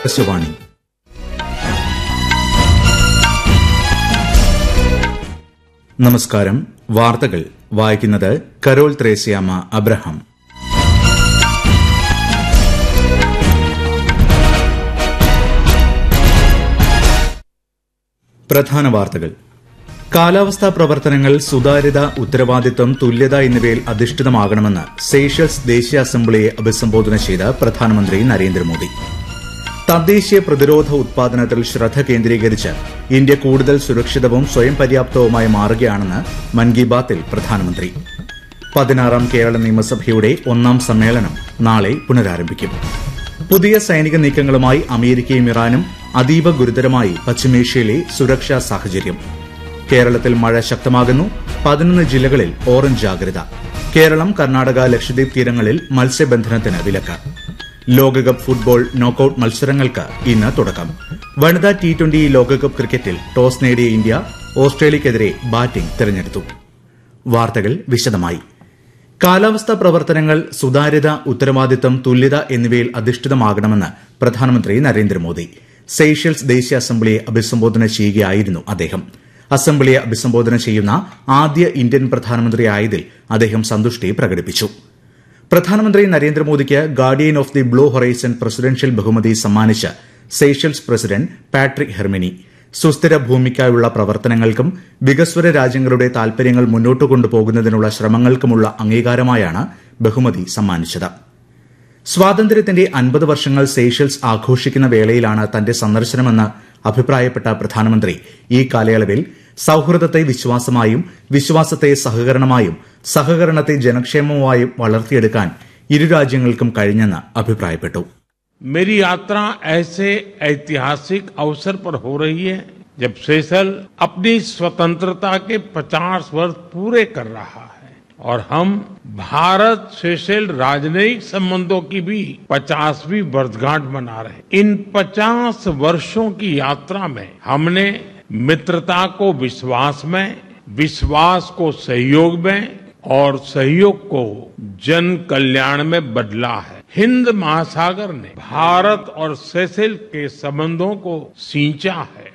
ആകാശവാണി നമസ്കാരം വാർത്തകൾ വായിക്കുന്നത് കരോൾ ത്രേസ്യാമ അബ്രഹാം പ്രധാന വാർത്തകൾ കാലാവസ്ഥാ പ്രവർത്തനങ്ങൾ സുതാര്യത ഉത്തരവാദിത്വം തുല്യത എന്നിവയിൽ അധിഷ്ഠിതമാകണമെന്ന് സേഷ്യൽസ് ദേശീയ അസംബ്ലിയെ അഭിസംബോധന ചെയ്ത് പ്രധാനമന്ത്രി നരേന്ദ്രമോദി തദ്ദേശീയ പ്രതിരോധ ഉത്പാദനത്തിൽ ശ്രദ്ധ കേന്ദ്രീകരിച്ച് ഇന്ത്യ കൂടുതൽ സുരക്ഷിതവും സ്വയം പര്യാപ്തവുമായി മാറുകയാണെന്ന് മൻ കി ബാത്തിൽ പ്രധാനമന്ത്രി പതിനാറാം കേരള നിയമസഭയുടെ ഒന്നാം സമ്മേളനം നാളെ പുനരാരംഭിക്കും പുതിയ സൈനിക നീക്കങ്ങളുമായി അമേരിക്കയും ഇറാനും അതീവ ഗുരുതരമായി പശ്ചിമേഷ്യയിലെ സുരക്ഷാ സാഹചര്യം കേരളത്തിൽ മഴ ശക്തമാകുന്നു പതിനൊന്ന് ജില്ലകളിൽ ഓറഞ്ച് ജാഗ്രത കേരളം കർണാടക ലക്ഷദ്വീപ് തീരങ്ങളിൽ മത്സ്യബന്ധനത്തിന് വിലക്ക് ലോകകപ്പ് ഫുട്ബോൾ നോക്കൌട്ട് മത്സരങ്ങൾക്ക് ഇന്ന് തുടക്കം വനിതാ ടി ട്വന്റി ലോകകപ്പ് ക്രിക്കറ്റിൽ ടോസ് നേടിയ ഇന്ത്യ ഓസ്ട്രേലിയക്കെതിരെ ബാറ്റിംഗ് തെരഞ്ഞെടുത്തു വാർത്തകൾ വിശദമായി കാലാവസ്ഥാ പ്രവർത്തനങ്ങൾ സുതാര്യത ഉത്തരവാദിത്തം തുല്യത എന്നിവയിൽ അധിഷ്ഠിതമാകണമെന്ന് പ്രധാനമന്ത്രി നരേന്ദ്രമോദി സെയ്ഷൽസ് ദേശീയ അസംബ്ലിയെ അഭിസംബോധന ചെയ്യുകയായിരുന്നു അദ്ദേഹം അസംബ്ലിയെ അഭിസംബോധന ചെയ്യുന്ന ആദ്യ ഇന്ത്യൻ പ്രധാനമന്ത്രിയായതിൽ അദ്ദേഹം സന്തുഷ്ടി പ്രകടിപ്പിച്ചു പ്രധാനമന്ത്രി നരേന്ദ്രമോദിക്ക് guardian of the blue horizon presidential ബഹുമതി സമ്മാനിച്ച് സെയ്ഷൽസ് പ്രസിഡന്റ് പാട്രിക് ഹെർമിനി സുസ്ഥിര ഭൂമിക്കായുള്ള പ്രവർത്തനങ്ങൾക്കും വികസ്വര രാജ്യങ്ങളുടെ താൽപര്യങ്ങൾ മുന്നോട്ട് കൊണ്ടുപോകുന്നതിനുള്ള ശ്രമങ്ങൾക്കുമുള്ള അംഗീകാരമായാണ് ബഹുമതി സമ്മാനിച്ചത് സ്വാതന്ത്ര്യത്തിന്റെ അൻപത് വർഷങ്ങൾ സെയ്ഷൽസ് ആഘോഷിക്കുന്ന വേളയിലാണ് തന്റെ സന്ദർശനമെന്ന് അഭിപ്രായപ്പെട്ട പ്രധാനമന്ത്രി ഈ കാലയളവിൽ സൌഹൃദത്തെ വിശ്വാസമായും വിശ്വാസത്തെ സഹകരണമായും സഹകരണത്തെ ജനക്ഷേമമായും വളർത്തിയെടുക്കാൻ ഇരു രാജ്യങ്ങൾക്കും കഴിഞ്ഞെന്ന് അഭിപ്രായപ്പെട്ടു मेरी यात्रा ऐसे ऐतिहासिक अवसर पर हो रही है जब सेशल अपनी स्वतंत्रता के 50 वर्ष पूरे कर रहा है और हम भारत सेशल राजनयिक संबंधों की भी 50वीं वर्षगांठ मना रहे हैं इन 50 वर्षों की यात्रा में हमने मित्रता को विश्वास में विश्वास को सहयोग में और सहयोग को जन कल्याण में बदला है हिंद महासागर ने भारत और सेसेल के संबंधों को सींचा है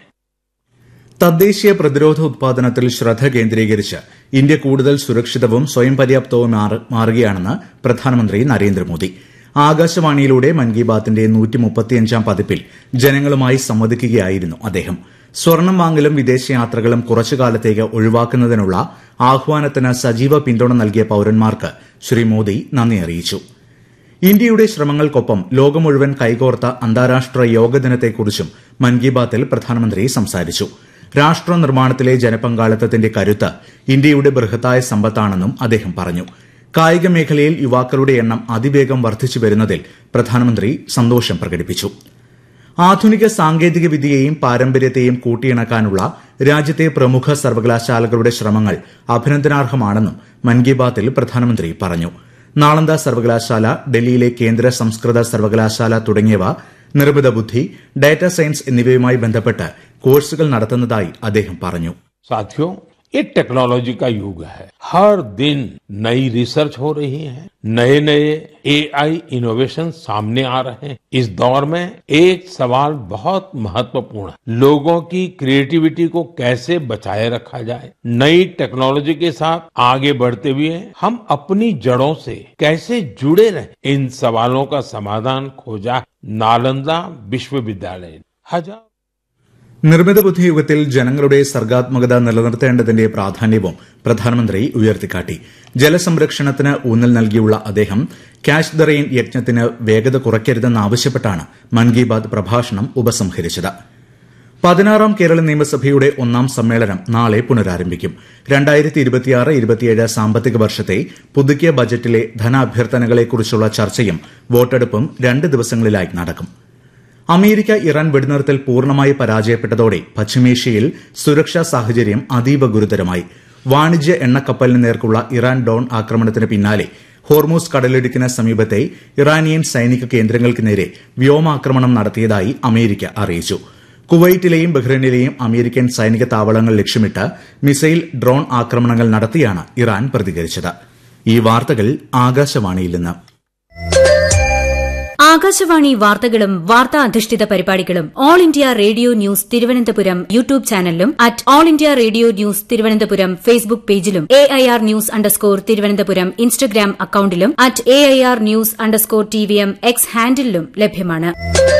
തദ്ദേശീയ പ്രതിരോധ ഉത്പാദനത്തിൽ ശ്രദ്ധ കേന്ദ്രീകരിച്ച് ഇന്ത്യ കൂടുതൽ സുരക്ഷിതവും സ്വയം പര്യാപ്തവും മാറുകയാണെന്ന് പ്രധാനമന്ത്രി നരേന്ദ്രമോദി ആകാശവാണിയിലൂടെ മൻ കി ബാത്തിന്റെ നൂറ്റിമുപ്പത്തിയഞ്ചാം പതിപ്പിൽ ജനങ്ങളുമായി സംവദിക്കുകയായിരുന്നു അദ്ദേഹം സ്വർണം വാങ്ങലും വിദേശയാത്രകളും കുറച്ചുകാലത്തേക്ക് ഒഴിവാക്കുന്നതിനുള്ള ആഹ്വാനത്തിന് സജീവ പിന്തുണ നൽകിയ പൌരന്മാർക്ക് ശ്രീ മോദി നന്ദി അറിയിച്ചു ഇന്ത്യയുടെ ശ്രമങ്ങൾക്കൊപ്പം ലോകം മുഴുവൻ കൈകോർത്ത അന്താരാഷ്ട്ര യോഗ ദിനത്തെക്കുറിച്ചും മൻ കി ബാത്തിൽ പ്രധാനമന്ത്രി സംസാരിച്ചു രാഷ്ട്ര നിർമ്മാണത്തിലെ ജനപങ്കാളിത്തത്തിന്റെ കരുത്ത് ഇന്ത്യയുടെ ബൃഹത്തായ സമ്പത്താണെന്നും അദ്ദേഹം പറഞ്ഞു കായിക മേഖലയിൽ യുവാക്കളുടെ എണ്ണം അതിവേഗം വർദ്ധിച്ചു വരുന്നതിൽ പ്രധാനമന്ത്രി സന്തോഷം പ്രകടിപ്പിച്ചു ആധുനിക സാങ്കേതിക വിദ്യയെയും പാരമ്പര്യത്തെയും കൂട്ടിയിണക്കാനുള്ള രാജ്യത്തെ പ്രമുഖ സർവകലാശാലകളുടെ ശ്രമങ്ങൾ അഭിനന്ദനാർഹമാണെന്നും മൻ കി ബാത്തിൽ പ്രധാനമന്ത്രി പറഞ്ഞു നാളന്ദ സർവകലാശാല ഡൽഹിയിലെ കേന്ദ്ര സംസ്കൃത സർവകലാശാല തുടങ്ങിയവ നിർമ്മിത ബുദ്ധി ഡാറ്റാ സയൻസ് എന്നിവയുമായി ബന്ധപ്പെട്ട് കോഴ്സുകൾ നടത്തുന്നതായി അദ്ദേഹം പറഞ്ഞു साथियों ये टेक्नोलॉजी का युग है हर दिन नई रिसर्च हो रही है नए नए एआई इनोवेशन सामने आ रहे हैं इस दौर में एक सवाल बहुत महत्वपूर्ण है लोगों की क्रिएटिविटी को कैसे बचाए रखा जाए नई टेक्नोलॉजी के साथ आगे बढ़ते हुए हम अपनी जड़ों से कैसे जुड़े रहे इन सवालों का समाधान खोजा नालंदा विश्वविद्यालय ने। हजार നിർമ്മിത ബുദ്ധി യുഗത്തിൽ ജനങ്ങളുടെ സർഗാത്മകത നിലനിർത്തേണ്ടതിന്റെ പ്രാധാന്യവും പ്രധാനമന്ത്രി ഉയർത്തിക്കാട്ടി ജലസംരക്ഷണത്തിന് ഊന്നൽ നൽകിയുള്ള അദ്ദേഹം ക്യാച്ച് ദ റെയിൻ യജ്ഞത്തിന് വേഗത കുറയ്ക്കരുതെന്നാവശ്യപ്പെട്ടാണ് മൻ കി ബാത് പ്രഭാഷണം ഉപസംഹരിച്ചത് പതിനാറാം കേരള നിയമസഭയുടെ ഒന്നാം സമ്മേളനം നാളെ പുനരാരംഭിക്കും രണ്ടായിരത്തി ഇരുപത്തിയാറ് ഇരുപത്തിയേഴ് സാമ്പത്തിക വർഷത്തെ പുതുക്കിയ ബജറ്റിലെ ധനാഭ്യർത്ഥനകളെക്കുറിച്ചുള്ള ചർച്ചയും വോട്ടെടുപ്പും രണ്ട് ദിവസങ്ങളിലായി നടക്കും അമേരിക്ക ഇറാൻ വെടിനിർത്തൽ പൂർണ്ണമായി പരാജയപ്പെട്ടതോടെ പശ്ചിമേഷ്യയിൽ സുരക്ഷാ സാഹചര്യം അതീവ ഗുരുതരമായി വാണിജ്യ എണ്ണക്കപ്പലിന് നേർക്കുള്ള ഇറാൻ ഡോൺ ആക്രമണത്തിന് പിന്നാലെ ഹോർമൂസ് കടലിടുക്കിന് സമീപത്തെ ഇറാനിയൻ സൈനിക കേന്ദ്രങ്ങൾക്ക് നേരെ വ്യോമാക്രമണം നടത്തിയതായി അമേരിക്ക അറിയിച്ചു കുവൈറ്റിലെയും ബഹ്റൈനിലെയും അമേരിക്കൻ സൈനിക താവളങ്ങൾ ലക്ഷ്യമിട്ട് മിസൈൽ ഡ്രോൺ ആക്രമണങ്ങൾ നടത്തിയാണ് ഇറാൻ പ്രതികരിച്ചത് ഈ വാർത്തകൾ ആകാശവാണിയിൽ നിന്ന് ആകാശവാണി വാർത്തകളും വാർത്താ അധിഷ്ഠിത പരിപാടികളും all India radio news Thiruvananthapuram YouTube ചാനലിലും at all India radio news Thiruvananthapuram Facebook പേജിലും A I R news underscore Thiruvananthapuram Instagram അക്കൌണ്ടിലും at A I R news underscore T V M X ഹാൻഡിലും ലഭ്യമാണ്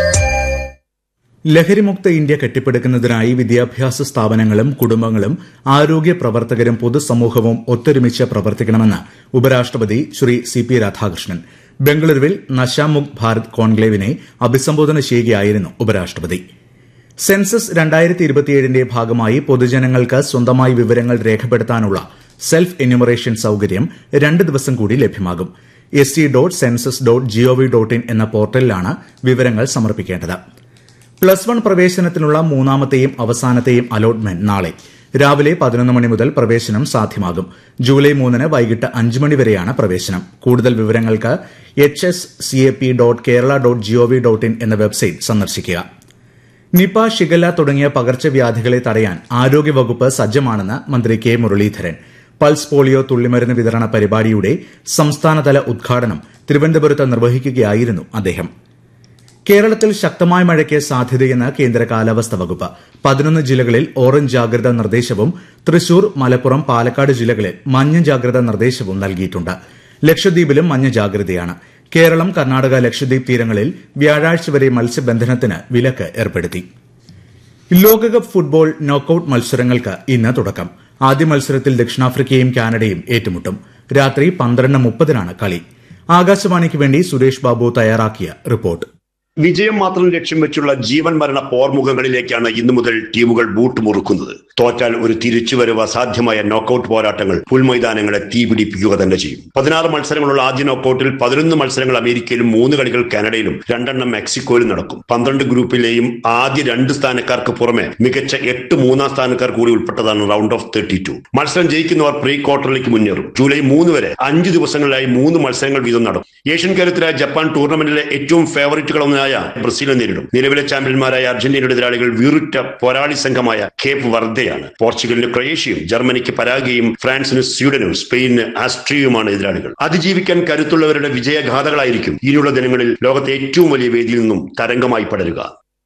ലഹരിമുക്ത ഇന്ത്യ കെട്ടിപ്പടുക്കുന്നതിനായി വിദ്യാഭ്യാസ സ്ഥാപനങ്ങളും കുടുംബങ്ങളും ആരോഗ്യ പ്രവർത്തകരും പൊതുസമൂഹവും ഒത്തൊരുമിച്ച് പ്രവർത്തിക്കണമെന്ന് ഉപരാഷ്ട്രപതി ശ്രീ സി പി രാധാകൃഷ്ണൻ ബംഗളൂരുവിൽ നശാമുക് ഭാരത് കോൺക്ലേവിനെ അഭിസംബോധന ചെയ്യുകയായിരുന്നു ഉപരാഷ്ട്രപതി സെൻസസ് രണ്ടായിരത്തി ഇരുപത്തിയേഴിന്റെ ഭാഗമായി പൊതുജനങ്ങൾക്ക് സ്വന്തമായി വിവരങ്ങൾ രേഖപ്പെടുത്താനുള്ള സെൽഫ് എന്യൂമറേഷൻ സൌകര്യം രണ്ട് ദിവസം കൂടി ലഭ്യമാകും S C dot census dot gov dot in എന്ന പോർട്ടലിലാണ് വിവരങ്ങൾ സമർപ്പിക്കേണ്ടത് പ്ലസ് വൺ പ്രവേശനത്തിനുള്ള മൂന്നാമത്തെയും അവസാനത്തെയും അലോട്ട്മെന്റ് നാളെ രാവിലെ പതിനൊന്ന് മണി മുതൽ പ്രവേശനം സാധ്യമാകും ജൂലൈ മൂന്നിന് വൈകിട്ട് അഞ്ച് മണി വരെയാണ് പ്രവേശനം കൂടുതൽ വിവരങ്ങൾക്ക് H S C A P dot Kerala dot gov dot in എന്ന വെബ്സൈറ്റ് സന്ദർശിക്കുക നിപ ഷിഗല്ല തുടങ്ങിയ പകർച്ചവ്യാധികളെ തടയാൻ ആരോഗ്യവകുപ്പ് സജ്ജമാണെന്ന് മന്ത്രി കെ മുരളീധരൻ പൾസ് പോളിയോ തുള്ളിമരുന്ന് വിതരണ പരിപാടിയുടെ സംസ്ഥാനതല ഉദ്ഘാടനം തിരുവനന്തപുരത്ത് നിർവഹിക്കുകയായിരുന്നു അദ്ദേഹം കേരളത്തിൽ ശക്തമായ മഴയ്ക്ക് സാധ്യതയെന്ന് കേന്ദ്ര കാലാവസ്ഥാ വകുപ്പ് പതിനൊന്ന് ജില്ലകളിൽ ഓറഞ്ച് ജാഗ്രതാ നിർദ്ദേശവും തൃശൂർ മലപ്പുറം പാലക്കാട് ജില്ലകളിൽ മഞ്ഞ ജാഗ്രതാ നിർദ്ദേശവും നൽകിയിട്ടുണ്ട് ലക്ഷദ്വീപിലും മഞ്ഞ ജാഗ്രതയാണ് കേരളം കർണാടക ലക്ഷദ്വീപ് തീരങ്ങളിൽ വ്യാഴാഴ്ച വരെ മത്സ്യബന്ധനത്തിന് വിലക്ക് ഏർപ്പെടുത്തി ലോകകപ്പ് ഫുട്ബോൾ നോക്കൌട്ട് മത്സരങ്ങൾക്ക് ഇന്ന് തുടക്കം ആദ്യ മത്സരത്തിൽ ദക്ഷിണാഫ്രിക്കയും കാനഡയും ഏറ്റുമുട്ടും രാത്രി പന്ത്രണ്ട് മുപ്പതിനാണ് കളി ആകാശവാണിക്ക് വേണ്ടി സുരേഷ് ബാബു തയ്യാറാക്കിയ റിപ്പോർട്ട് വിജയം മാത്രം ലക്ഷ്യം വെച്ചുള്ള ജീവൻ മരണ പോർമുഖങ്ങളിലേക്കാണ് ഇന്നു മുതൽ ടീമുകൾ ബൂട്ട് മുറുക്കുന്നത് തോറ്റാൽ ഒരു തിരിച്ചുവരവ് അസാധ്യമായ നോക്കൌട്ട് പോരാട്ടങ്ങൾ പുൽമൈതാനങ്ങളെ തീപിടിപ്പിക്കുക തന്നെ ചെയ്യും പതിനാറ് മത്സരങ്ങളുള്ള ആദ്യ നോക്കൌട്ടിൽ പതിനൊന്ന് മത്സരങ്ങൾ അമേരിക്കയിലും മൂന്ന് കളികൾ കാനഡയിലും രണ്ടെണ്ണം മെക്സിക്കോയിലും നടക്കും പന്ത്രണ്ട് ഗ്രൂപ്പിലെയും ആദ്യ രണ്ട് സ്ഥാനക്കാർക്ക് പുറമെ മികച്ച എട്ട് മൂന്നാം സ്ഥാനക്കാർ കൂടി ഉൾപ്പെട്ടതാണ് റൗണ്ട് ഓഫ് തേർട്ടി ടു മത്സരം ജയിക്കുന്നവർ പ്രീ ക്വാർട്ടറിലേക്ക് മുന്നേറും ജൂലൈ മൂന്ന് വരെ അഞ്ച് ദിവസങ്ങളിലായി മൂന്ന് മത്സരങ്ങൾ വീതം നടക്കും ഏഷ്യൻ കരുത്തരായ ജപ്പാൻ ടൂർണമെന്റിലെ ഏറ്റവും ഫേവറേറ്റുകളൊന്നായ ബ്രസീലിനെ നേരിടും നിലവിലെ ചാമ്പ്യന്മാരായ അർജന്റീനയുടെ എതിരാളികൾ വീറുറ്റ പോരാളി സംഘമായ കേപ്പ് വർദ്ധയാണ് പോർച്ചുഗലിന് ക്രൊയേഷ്യയും ജർമ്മനിക്ക് പരാഗയും ഫ്രാൻസിന് സ്വീഡനും സ്പെയിനിന് ആസ്ട്രിയയുമാണ് എതിരാളികൾ അതിജീവിക്കാൻ കരുത്തുള്ളവരുടെ വിജയഗാഥകളായിരിക്കും ഇനിയുള്ള ദിനങ്ങളിൽ ലോകത്തെ ഏറ്റവും വലിയ വേദിയിൽ നിന്നും തരംഗമായി പടരുക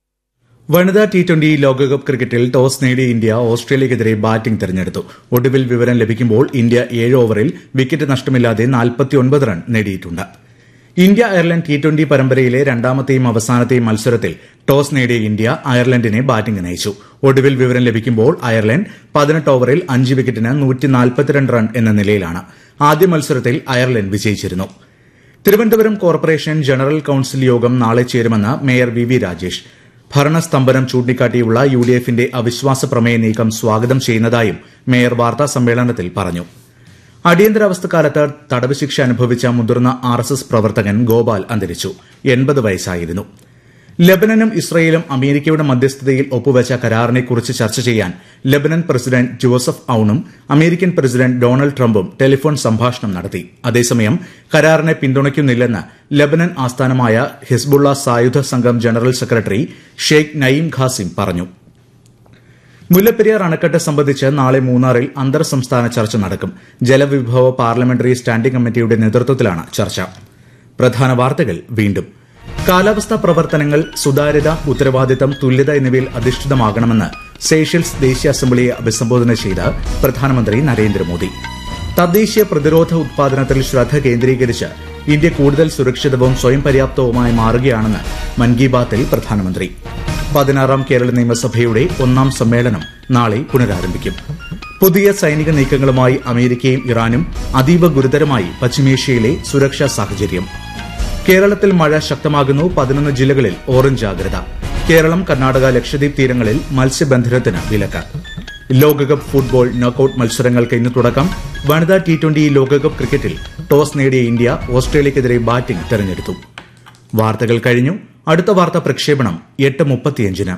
വനിതാ ടി ട്വന്റി ലോകകപ്പ് ക്രിക്കറ്റിൽ ടോസ് നേടിയ ഇന്ത്യ ഓസ്ട്രേലിയക്കെതിരെ ബാറ്റിംഗ് തെരഞ്ഞെടുത്തു ഒടുവിൽ വിവരം ലഭിക്കുമ്പോൾ ഇന്ത്യ ഏഴ് ഓവറിൽ വിക്കറ്റ് നഷ്ടമില്ലാതെ നാൽപ്പത്തിയൊൻപത് റൺ നേടിയിട്ടുണ്ട് ഇന്ത്യ അയർലൻഡ് ടി ട്വന്റി പരമ്പരയിലെ രണ്ടാമത്തെയും അവസാനത്തെയും മത്സരത്തിൽ ടോസ് നേടിയ ഇന്ത്യ അയർലൻഡിനെ ബാറ്റിംഗ് നയിച്ചു ഒടുവിൽ വിവരം ലഭിക്കുമ്പോൾ അയർലൻഡ് പതിനെട്ട് ഓവറിൽ അഞ്ച് വിക്കറ്റിന് റൺ എന്ന നിലയിലാണ് ആദ്യ മത്സരത്തിൽ അയർലൻഡ് വിജയിച്ചിരുന്നു തിരുവനന്തപുരം കോർപ്പറേഷൻ ജനറൽ കൌൺസിൽ യോഗം നാളെ ചേരുമെന്ന് മേയർ വി വി രാജേഷ് ഭരണസ്തംഭനം ചൂണ്ടിക്കാട്ടിയുള്ള യു ഡി എഫിന്റെ അവിശ്വാസ പ്രമേയ നീക്കം സ്വാഗതം ചെയ്യുന്നതായും മേയർ വാർത്താ സമ്മേളനത്തിൽ പറഞ്ഞു അടിയന്തരാവസ്ഥക്കാലത്ത് തടവ് ശിക്ഷ അനുഭവിച്ച മുതിർന്ന ആർ എസ് എസ് പ്രവർത്തകൻ ഗോപാൽ അന്തരിച്ചു എൺപത് വയസ്സായിരുന്നു ലബനനും ഇസ്രയേലും അമേരിക്കയുടെ മധ്യസ്ഥതയിൽ ഒപ്പുവച്ച കരാറിനെക്കുറിച്ച് ചർച്ച ചെയ്യാൻ ലബനൻ പ്രസിഡന്റ് ജോസഫ് ഔണും അമേരിക്കൻ പ്രസിഡന്റ് ഡൊണാൾഡ് ട്രംപും ടെലിഫോൺ സംഭാഷണം നടത്തി അതേസമയം കരാറിനെ പിന്തുണയ്ക്കുന്നില്ലെന്ന് ലബനൻ ആസ്ഥാനമായ ഹിസ്ബുള്ള സായുധ സംഘം general secretary Sheikh Naim Qassem പറഞ്ഞു മുല്ലപ്പെരിയാർ അണക്കെട്ട് സംബന്ധിച്ച് നാളെ മൂന്നാറിൽ അന്തർ സംസ്ഥാന ചർച്ച നടക്കും ജലവിഭവ പാർലമെന്ററി സ്റ്റാൻഡിംഗ് കമ്മിറ്റിയുടെ നേതൃത്വത്തിലാണ് ചർച്ച പ്രധാന വാർത്തകൾ വീണ്ടും കാലാവസ്ഥാ പ്രവർത്തനങ്ങൾ സുതാര്യത ഉത്തരവാദിത്തം തുല്യത എന്നിവയിൽ അധിഷ്ഠിതമാകണമെന്ന് സേഷ്യൽസ് ദേശീയ അസംബ്ലിയെ അഭിസംബോധന ചെയ്ത് പ്രധാനമന്ത്രി നരേന്ദ്രമോദി തദ്ദേശീയ പ്രതിരോധ ഉത്പാദനത്തിൽ ശ്രദ്ധ കേന്ദ്രീകരിച്ച് ഇന്ത്യ കൂടുതൽ സുരക്ഷിതവും സ്വയം പര്യാപ്തവുമായി മാറുകയാണെന്ന് മൻ കി ബാത്തിൽ പ്രധാനമന്ത്രി പതിനാറാം കേരള നിയമസഭയുടെ ഒന്നാം സമ്മേളനം നാളെ പുനരാരംഭിക്കും പുതിയ സൈനിക നീക്കങ്ങളുമായി അമേരിക്കയും ഇറാനും അതീവ ഗുരുതരമായി പശ്ചിമേഷ്യയിലെ സുരക്ഷാ സാഹചര്യം കേരളത്തിൽ മഴ ശക്തമാകുന്നു പതിനൊന്ന് ജില്ലകളിൽ ഓറഞ്ച് ജാഗ്രത കേരളം കർണാടക ലക്ഷദ്വീപ് തീരങ്ങളിൽ മത്സ്യബന്ധനത്തിന് വിലക്ക് ലോകകപ്പ് ഫുട്ബോൾ നോക്കൌട്ട് മത്സരങ്ങൾക്ക് ഇന്ന് തുടക്കം വനിതാ ടി ട്വന്റി ലോകകപ്പ് ക്രിക്കറ്റിൽ ടോസ് നേടിയ ഇന്ത്യ ഓസ്ട്രേലിയക്കെതിരെ ബാറ്റിംഗ് തെരഞ്ഞെടുത്തു വാർത്തകൾ കഴിഞ്ഞു അടുത്ത വാർത്താ പ്രക്ഷേപണം എട്ട് മുപ്പത്തിയഞ്ചിന്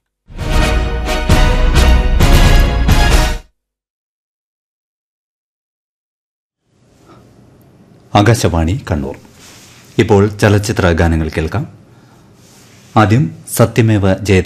ആകാശവാണി കണ്ണൂർ ഇപ്പോൾ ചലച്ചിത്ര ഗാനങ്ങൾ കേൾക്കാം ആദ്യം സത്യമേവ ജയത